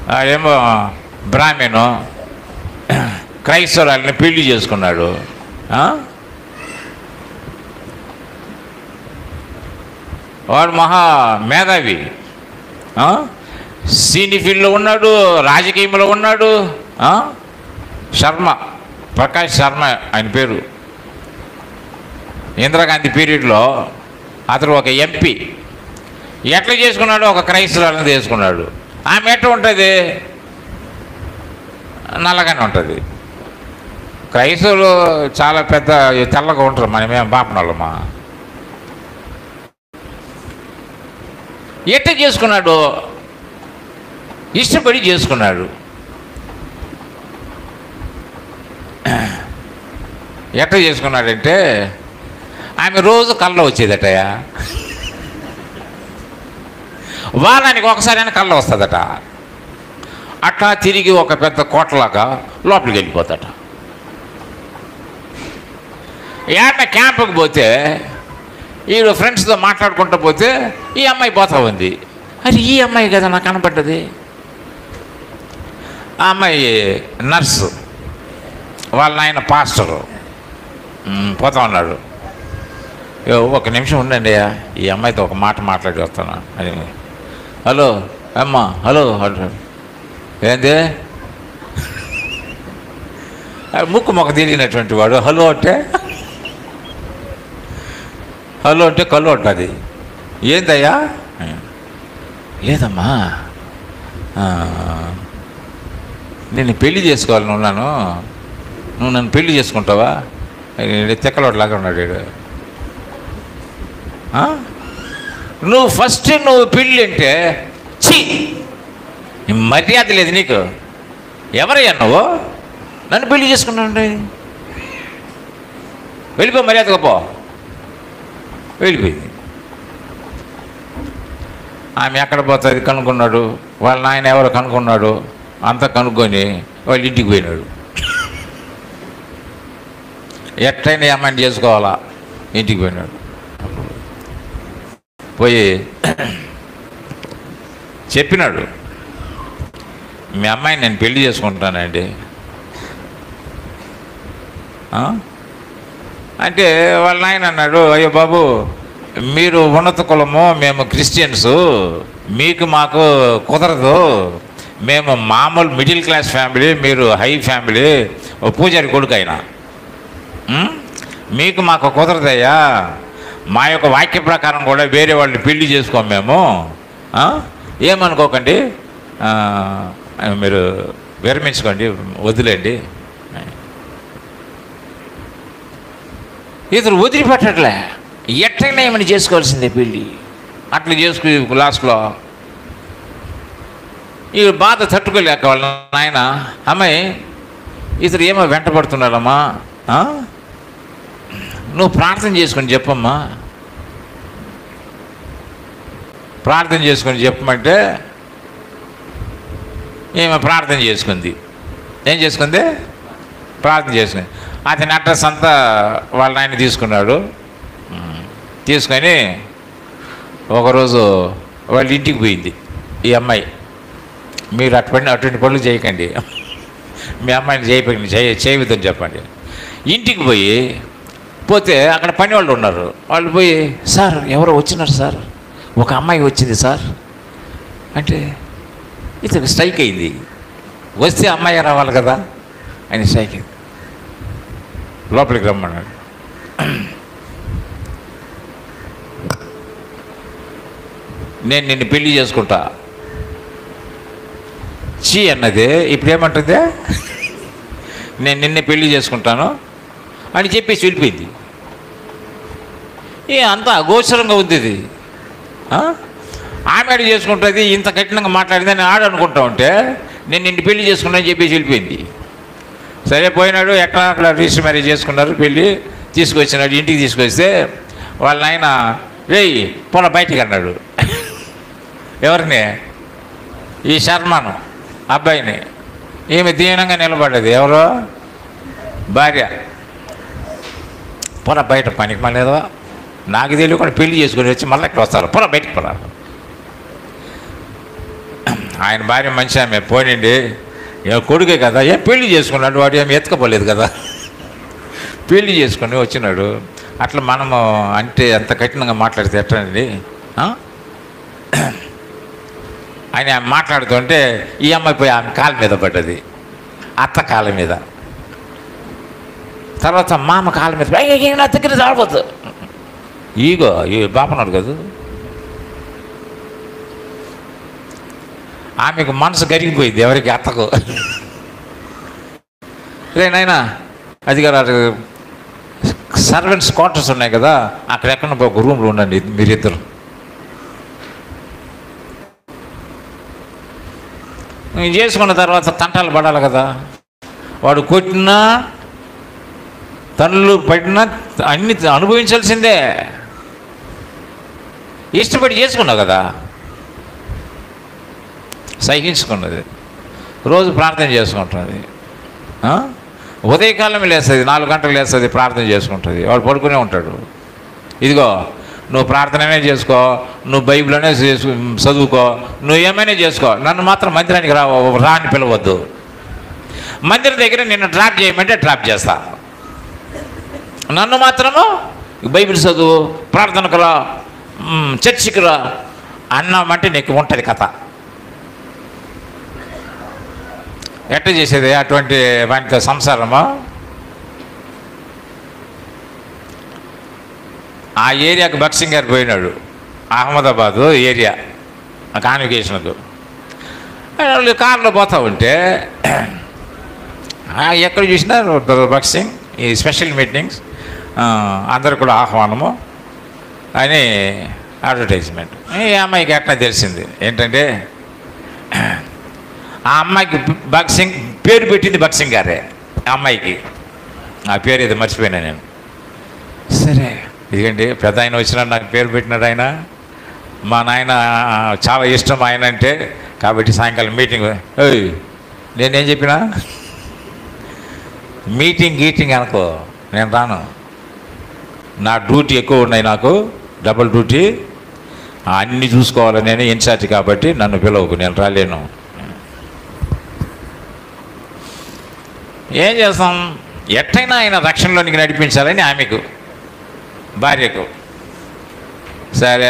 ఏమో బ్రాహ్మణు క్రైస్తవురాలని పెళ్లి చేసుకున్నాడు ఆ? వాడు మహా మేధావి ఆ? సినీ ఫీల్డ్లో ఉన్నాడు రాజకీయంలో ఉన్నాడు ఆ? శర్మ ప్రకాష్ శర్మ ఆయన పేరు ఇందిరాగాంధీ పీరియడ్లో అతను ఒక ఎంపీ ఎట్లా చేసుకున్నాడు ఒక క్రైస్తవులను చేసుకున్నాడు ఆమె ఎట్లా ఉంటుంది నల్లగానే ఉంటుంది క్రైస్తవులు చాలా పెద్ద తెల్లగా ఉంటారు మనమేం బాపనోళ్ళమా ఎట్ట చేసుకున్నాడు ఇష్టపడి చేసుకున్నాడు ఎట్ట చేసుకున్నాడంటే ఆమె రోజు కళ్ళ వచ్చేదటయా వారానికి ఒకసారి అయినా కళ్ళ వస్తుందట అట్లా తిరిగి ఒక పెద్ద కోటలాగా లోపలికి వెళ్ళిపోతాట ఏట క్యాంపుకి పోతే వీడు ఫ్రెండ్స్తో మాట్లాడుకుంటూ పోతే ఈ అమ్మాయి పోతా ఉంది అది ఈ అమ్మాయి కదా నాకు కనపడ్డది ఆ అమ్మాయి నర్సు వాళ్ళ నాయన పాస్టరు ఉమ్, పోతా ఉన్నాడు "ఏ, ఒక నిమిషం ఉండండి అయ్యా ఈ అమ్మాయితో ఒక మాట మాట్లాడి వస్తాను అని హలో అమ్మా హలో అంటాడు ఏంది ఆ ముక్కు మొక్క తిరిగినటువంటి వాడు హలో అంటే హలో అంటే కళ్ళు ఉంటుంది ఏందయ్యా లేదమ్మా ఆ, నేను పెళ్లి చేసుకోవాలని ఉన్నాను నువ్వు నన్ను పెళ్లి చేసుకుంటావా తెక్కలోట్లాగా ఉన్నాడు వీడు. ఆ? నువ్వు ఫస్ట్ నువ్వు పెళ్ళి అంటే ఛీ మర్యాద లేదు నీకు ఎవరయ్యా నువ్వు నన్ను పెళ్లి చేసుకున్నానండి వెళ్ళిపో మర్యాదగా పో వెళ్ళిపోయింది ఆమె ఎక్కడ పోతుంది కనుక్కున్నాడు వాళ్ళ నాయన ఎవరో కనుక్కున్నాడు అంతా కనుక్కొని వాళ్ళ ఇంటికి పోయినాడు ఎట్టయినా ఈ అమ్మాయిని చేసుకోవాలా ఇంటికి పోయినాడు పోయి చెప్పినాడు మీ అమ్మాయిని నేను పెళ్లి చేసుకుంటానండి ఆ? అంటే వాళ్ళ నాయన అన్నాడు అయ్యో బాబు మీరు ఉన్నత కులము మేము క్రిస్టియన్స్ మీకు మాకు కుదరదు మేము మామూలు మిడిల్ క్లాస్ ఫ్యామిలీ మీరు హై ఫ్యామిలీ ఓ పూజారి కొడుకు అయినా ఉం? మీకు మాకు కుదరదయ్యా మా యొక్క వాక్య ప్రకారం కూడా వేరే వాళ్ళని పెళ్లి చేసుకోం మేము ఆ? ఏమనుకోకండి ఆ, మీరు విరమించుకోండి వదిలేండి ఇతరు వదిలిపెట్టట్లే ఎట్టైనా ఏమైనా చేసుకోవాల్సిందే పెళ్ళి అట్లా చేసుకు లాస్ట్లో ఈ బాధ తట్టుకోలేక వాళ్ళ నాయన అమ్మాయి ఇతరు ఏమో వెంటబడుతున్నాడమ్మా ఆ? నువ్వు ప్రార్థన చేసుకొని చెప్పమ్మా ప్రార్థన చేసుకొని చెప్పమంటే ఈమె ప్రార్థన చేసుకుంది ఏం చేసుకుంది ప్రార్థన చేసుకుంది అతని అడ్రస్ అంతా వాళ్ళ నాయన తీసుకున్నాడు ఉమ్, తీసుకొని ఒకరోజు వాళ్ళ ఇంటికి పోయింది ఈ అమ్మాయి మీరు అటువంటి అటువంటి పనులు చేయకండి మీ అమ్మాయిని చేయకండి చేయ చేయవద్దని చెప్పండి ఇంటికి పోయి పోతే అక్కడ పని వాళ్ళు ఉన్నారు వాళ్ళు పోయి సార్ ఎవరో వచ్చినారు సార్ ఒక అమ్మాయి వచ్చింది సార్ అంటే ఇతనికి స్ట్రైక్ అయింది వస్తే అమ్మాయి రావాలి కదా ఆయన స్ట్రైక్ అయింది లోపలికి రమ్మన్నాడు నేను నిన్ను పెళ్లి చేసుకుంటా చీ అన్నది ఇప్పుడు ఏమంటుంది నేను నిన్నే పెళ్లి చేసుకుంటాను అని చెప్పేసి వెళ్ళిపోయింది ఏ అంత అగోచరంగా ఉంది ఇది ఆ? ఆమె ఆడ చేసుకుంటుంది ఇంత కఠినంగా మాట్లాడిందని ఆడ అనుకుంటా ఉంటే నేను నిన్ను పెళ్లి చేసుకున్నా అని చెప్పేసి వెళ్ళిపోయింది సరే పోయినాడు ఎక్కడ అక్కడ రిజిస్టర్ మ్యారేజ్ చేసుకున్నారు పెళ్ళి తీసుకొచ్చినాడు ఇంటికి తీసుకొస్తే వాళ్ళ ఆయన రేయ్ పొల బయటికి అన్నాడు ఎవరిని ఈ శర్మను అబ్బాయిని ఈమె దీనంగా నిలబడ్డది ఎవరో భార్య పొర బయట పనికి మళ్ళీ నాకు తెలియకుండా పెళ్లి చేసుకుని వచ్చి మళ్ళీ ఇక్కడ వస్తారు పొర బయటికి పొర ఆయన భార్య మంచి ఆమె పోనండి ఏ కొడుకే కదా ఏం పెళ్లి చేసుకున్నాడు వాడు ఏమి ఎత్తుకపోలేదు కదా పెళ్లి చేసుకొని వచ్చినాడు అట్లా మనము అంటే అంత కఠినంగా మాట్లాడితే ఎట్లండి ఆ? ఆయన మాట్లాడుతుంటే ఈ అమ్మాయి పోయి ఆమె కాళ్ళ మీద పడ్డది అత్త కాళ్ళ మీద తర్వాత మామ కాళ్ళ మీద "ఏయ్, ఏయ్, నా దగ్గర రావద్దు ఈగో ఈ బాపనాడు కదా ఆమెకు మనసు కరిగిపోయింది ఎవరికి అత్తకు రే నాయనా అది గారు సర్వెంట్స్ క్వార్టర్స్ ఉన్నాయి కదా అక్కడ ఎక్కడ ఒక రూమ్లో ఉండండి మీరిద్దరు నేను చేసుకున్న తర్వాత తంటాలు పడాలి కదా వాడు కొట్టినా తనులు పడినా అన్ని అనుభవించాల్సిందే ఇష్టపడి చేసుకున్నావు కదా సహించుకున్నది రోజు ప్రార్థన చేసుకుంటుంది ఆ? ఉదయకాలం లేస్తుంది నాలుగు గంటలకు లేస్తుంది ప్రార్థన చేసుకుంటుంది వాడు పడుకునే ఉంటాడు ఇదిగో నువ్వు ప్రార్థననే చేసుకో నువ్వు బైబిల్నే చేసు చదువుకో నువ్వు ఏమైనా చేసుకో నన్ను మాత్రం మందిరానికి రా రా అని పిలవద్దు మందిరం దగ్గర నిన్ను డ్రాప్ చేయమంటే డ్రాప్ చేస్తా నన్ను మాత్రము బైబిల్ చదువు ప్రార్థనకు రా మ్, చర్చికి రా అన్నామంటే నీకు ఉంటుంది కథ ఎట్ట చేసేది అటువంటి వాటితో సంసారము ఆ ఏరియాకు బక్సింగ్ గారు పోయినాడు అహ్మదాబాదు ఏరియా కాన్వికేషన్కు వాళ్ళు కార్లో పోతా ఉంటే ఆ, ఎక్కడ చూసినా బక్సింగ్ ఈ స్పెషల్ మీటింగ్స్ ఆ, అందరు కూడా ఆహ్వానము అని అడ్వర్టైజ్మెంట్ ఈ అమ్మాయికి ఎట్లా తెలిసింది ఏంటంటే ఆ అమ్మాయికి బక్సింగ్ పేరు పెట్టింది బక్సింగ్ గారే ఆ అమ్మాయికి ఆ పేరు ఏదో మర్చిపోయినా నేను సరే ఇదిగండి పెద్ద ఆయన వచ్చినాడు నాకు పేరు పెట్టినాడు ఆయన మా నాయన చాలా ఇష్టం ఆయన అంటే కాబట్టి సాయంకాలం మీటింగ్ ఏయ్ నేనేం చెప్పినా మీటింగ్ గీటింగ్ అనుకో నేను రాను నా డ్యూటీ ఎక్కువ ఉన్నాయి నాకు డబుల్ డ్యూటీ అన్నీ చూసుకోవాలి నేను ఇన్ఛార్జ్ కాబట్టి నన్ను పిలవకు నేను రాలేను ఏం చేస్తాం ఎట్టయినా ఆయన రక్షణలోనికి నడిపించాలని ఆమెకు భార్యకు సరే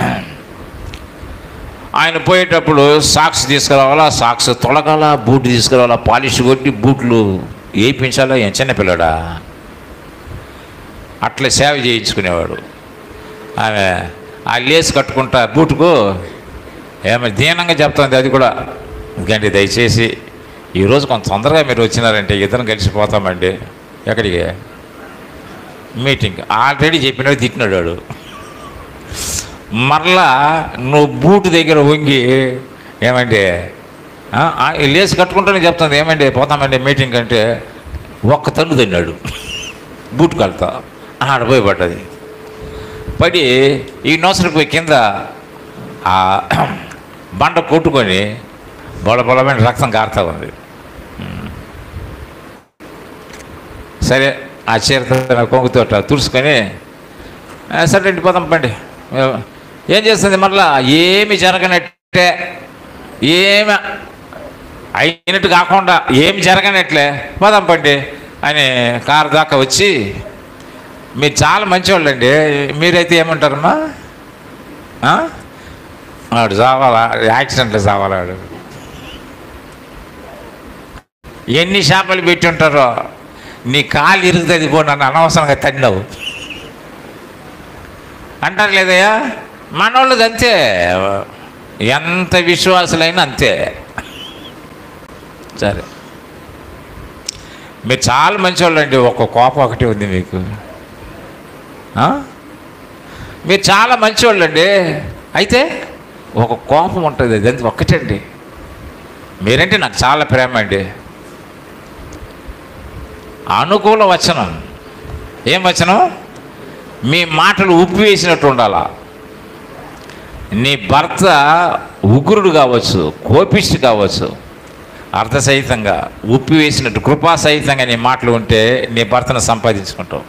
ఆయన పోయేటప్పుడు సాక్స్ తీసుకురావాలా సాక్స్ తొలగాల బూట్ తీసుకురావాలా పాలిష్ కొట్టి బూట్లు వేయించాలా ఏం చిన్నపిల్లడా అట్లా సేవ చేయించుకునేవాడు ఆమె ఆ లేస్ కట్టుకుంటా బూటుకు ఏమో దీనంగా చెప్తుంది అది కూడా ఎందుకంటే దయచేసి ఈరోజు కొంత తొందరగా మీరు వచ్చినారంటే ఇద్దరం కలిసిపోతామండి ఎక్కడికి మీటింగ్ ఆల్రెడీ చెప్పినాడు తిట్టినాడు వాడు మరలా నువ్వు బూట్ దగ్గర వంగి ఏమంటే ఆ, ఆ, ఈ లేసి కట్టుకుంటానే చెప్తుంది ఏమండి పోతామండి మీటింగ్ అంటే ఒక్క తన్ను తిన్నాడు బూట్ కలుతా ఆడ పోయి పడ్డది పడి ఈ నోసరికి పోయి కింద ఆ బండ కొట్టుకొని బొల బొలమైన రక్తం కారుతా ఉంది సరే ఆ చీరతో కొంగుతో తుడుచుకొని "ఆ, సరే ఇంటి పోదాం పండి ఏం చేస్తుంది మరలా ఏమి జరగనట్టే ఏమి అయినట్టు కాకుండా ఏమి జరగనట్లే పోదాం పండి అని కారు దాకా వచ్చి మీరు చాలా మంచివాళ్ళండి మీరైతే ఏమంటారమ్మా ఆ? వాడు చావాలా యాక్సిడెంట్లో చావాలా వాడు ఎన్ని చేపలు పెట్టి ఉంటారో నీ కాలు ఇరుగుతుంది పో నన్ను అనవసరంగా తన్నావు అంటారు లేదయ్యా మనోళ్ళది అంతే ఎంత విశ్వాసులైనా అంతే సరే మీరు చాలా మంచివాళ్ళండి ఒక కోపం ఒకటి ఉంది మీకు ఆ? మీరు చాలా మంచివాళ్ళండి అయితే ఒక కోపం ఉంటుంది అది అంతే ఒక్కటండి మీరంటే నాకు చాలా ప్రేమ అండి అనుకూల వచనం ఏం వచనం మీ మాటలు ఉప్పు వేసినట్టు ఉండాలా నీ భర్త ఉగ్రుడు కావచ్చు కోపిష్టి కావచ్చు అర్థసహితంగా ఉప్పు వేసినట్టు కృపాసహితంగా నీ మాటలు ఉంటే నీ భర్తను సంపాదించుకుంటావు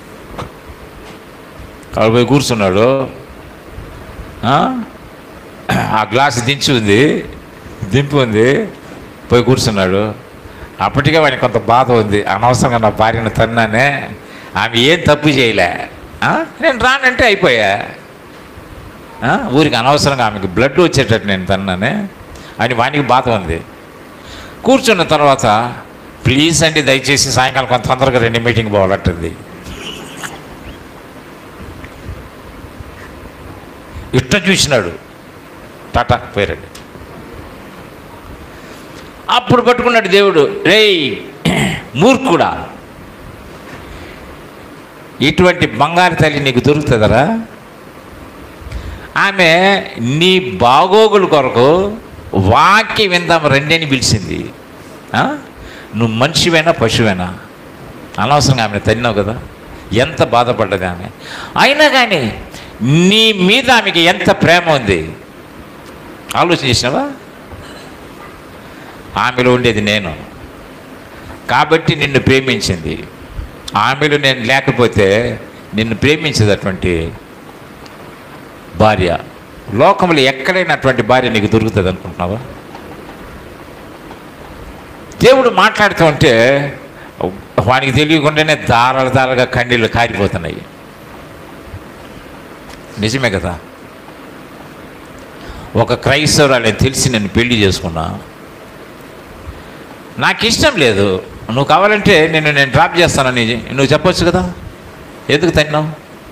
కాబట్టి పోయి కూర్చున్నాడు ఆ? ఆ గ్లాస్ దించి ఉంది దింపు ఉంది పోయి కూర్చున్నాడు అప్పటికే వాడికి కొంత బాధ ఉంది అనవసరంగా నా భార్యను తన్నానే ఆమె ఏం తప్పు చేయలే ఆ? నేను రానంటే అయిపోయా ఆ? ఊరికి అనవసరంగా ఆమెకి బ్లడ్ వచ్చేటట్టు నేను తన్నానే అని వానికి బాధ ఉంది కూర్చున్న తర్వాత ప్లీజ్ అండి దయచేసి సాయంకాలం కొంత తొందరగా రెండు మీటింగ్ పోవాలంటుంది ఇట్ట చూసినాడు టాటా పోయారండి అప్పుడు పట్టుకున్నాడు దేవుడు రేయ్ మూర్ఖుడా ఇటువంటి బంగారు తల్లి నీకు దొరుకుతుందరా ఆమె నీ బాగోగుల కొరకు వాక్య విందాం రెండేని పిలిచింది ఆ? నువ్వు మనిషివేనా పశువేనా అనవసరంగా ఆమెను తన్నావు కదా ఎంత బాధపడ్డది ఆమె అయినా కానీ నీ మీద ఆమెకి ఎంత ప్రేమ ఉంది ఆలోచన చేసినావా ఆమెలో ఉండేది నేను కాబట్టి నిన్ను ప్రేమించింది ఆమెలో నేను లేకపోతే నిన్ను ప్రేమించేటటువంటి భార్య లోకంలో ఎక్కడైనా అటువంటి భార్య నీకు దొరుకుతుంది అనుకుంటున్నావా దేవుడు మాట్లాడుతూ ఉంటే వానికి తెలియకుండానే దారాలు దారాలుగా కన్నీళ్ళు కారిపోతున్నాయి నిజమే కదా ఒక క్రైస్తవురాలని తెలిసి నేను పెళ్లి చేసుకున్నా నాకు ఇష్టం లేదు నువ్వు కావాలంటే నేను నేను డ్రాప్ చేస్తానని నువ్వు చెప్పొచ్చు కదా ఎందుకు తన్నావు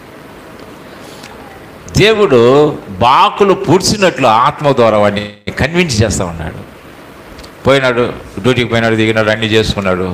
దేవుడు బాకులు పూడ్చినట్లు ఆత్మ ద్వారా వాడిని కన్విన్స్ చేస్తూ ఉన్నాడు పోయినాడు డ్యూటీకి పోయినాడు దిగినాడు అన్నీ చేసుకున్నాడు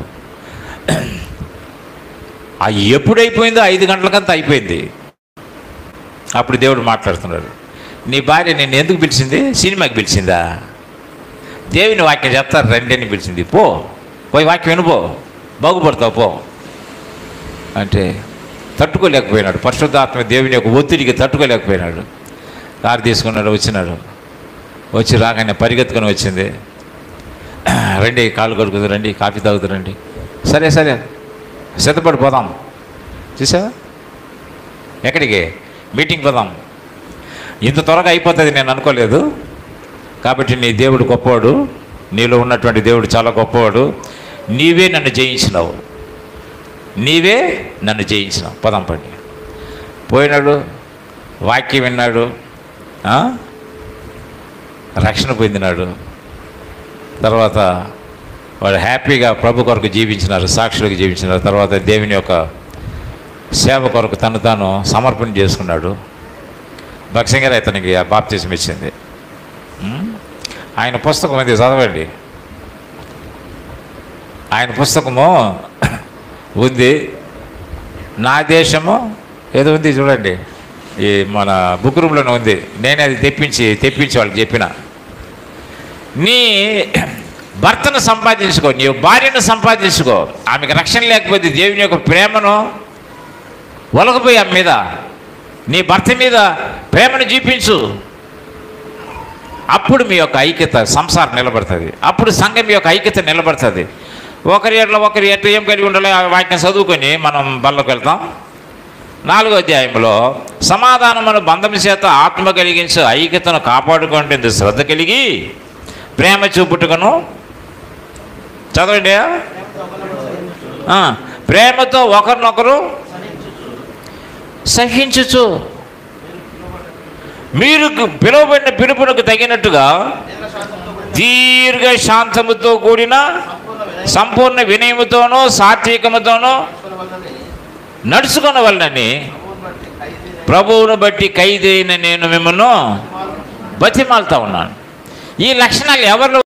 ఆ ఎప్పుడైపోయిందో ఐదు గంటలకంతా అయిపోయింది అప్పుడు దేవుడు మాట్లాడుతున్నాడు నీ భార్య నిన్ను ఎందుకు పిలిచింది సినిమాకి పిలిచిందా దేవుని వాక్యం చెప్తారు రండి అని పిలిచింది పో పోయి వాక్యం వినుపో బాగుపడతావు పో అంటే తట్టుకోలేకపోయినాడు పరిశుద్ధాత్మ దేవుని యొక్క ఒత్తిడికి తట్టుకోలేకపోయినాడు కారు తీసుకున్నాడు వచ్చినాడు వచ్చి రాగానే పరిగెత్తుకొని వచ్చింది రండి కాళ్ళు కడుకుదు రండి కాఫీ తాగుతు రండి సరే సరే సిద్ధపడి పోదాం చూసావా ఎక్కడికి మీటింగ్ పోదాం ఇంత త్వరగా అయిపోతుంది నేను అనుకోలేదు కాబట్టి నీ దేవుడు గొప్పవాడు నీలో ఉన్నటువంటి దేవుడు చాలా గొప్పవాడు నీవే నన్ను జయించినావు నీవే నన్ను జయించినావు పదం పండి పోయినాడు వాక్యం విన్నాడు ఆ? రక్షణ పొందినాడు తర్వాత వాడు హ్యాపీగా ప్రభు కొరకు జీవించినారు సాక్షులకు జీవించినారు తర్వాత దేవుని యొక్క సేవ కొరకు తను తాను సమర్పణ చేసుకున్నాడు భక్సింగర్ అతనికి ఆ బాప్తిజం ఇచ్చింది ఉం? ఆయన పుస్తకం ఉంది చదవండి ఆయన పుస్తకము ఉంది నా దేశము ఏదో ఉంది చూడండి ఈ మన బుక్ రూమ్లోనే ఉంది నేనే అది తెప్పించి తెప్పించి వాళ్ళకి చెప్పిన నీ భర్తను సంపాదించుకో నీ భార్యను సంపాదించుకో ఆమెకు రక్షణ లేకపోతే దేవుని యొక్క ప్రేమను ఒలకపోయి ఆమె మీద నీ భర్త మీద ప్రేమను చూపించు అప్పుడు మీ యొక్క ఐక్యత సంసారం నిలబడుతుంది అప్పుడు సంఘం యొక్క ఐక్యత నిలబడుతుంది ఒకరి ఎట్లా ఒకరి ఎట్లా ఏం కలిగి ఉండాలి ఆ వాక్యం చదువుకొని మనం బళ్ళకు వెళ్తాం నాలుగో అధ్యాయంలో సమాధానమును బంధం చేత ఆత్మ కలిగించే ఐక్యతను కాపాడుకుంటుంది శ్రద్ధ కలిగి ప్రేమ చూపుటకును చదవండి ఆ, ప్రేమతో ఒకరినొకరు సహించుచు మీరు పిలువబడిన పిలుపునకు తగినట్టుగా దీర్ఘ శాంతముతో కూడిన సంపూర్ణ వినయముతోనూ సాత్వికముతోనూ నడుచుకున్న వలనని ప్రభువును బట్టి ఖైదైన నేను మిమ్మల్ని బతిమాలుతా ఉన్నాను ఈ లక్షణాలు ఎవరిలో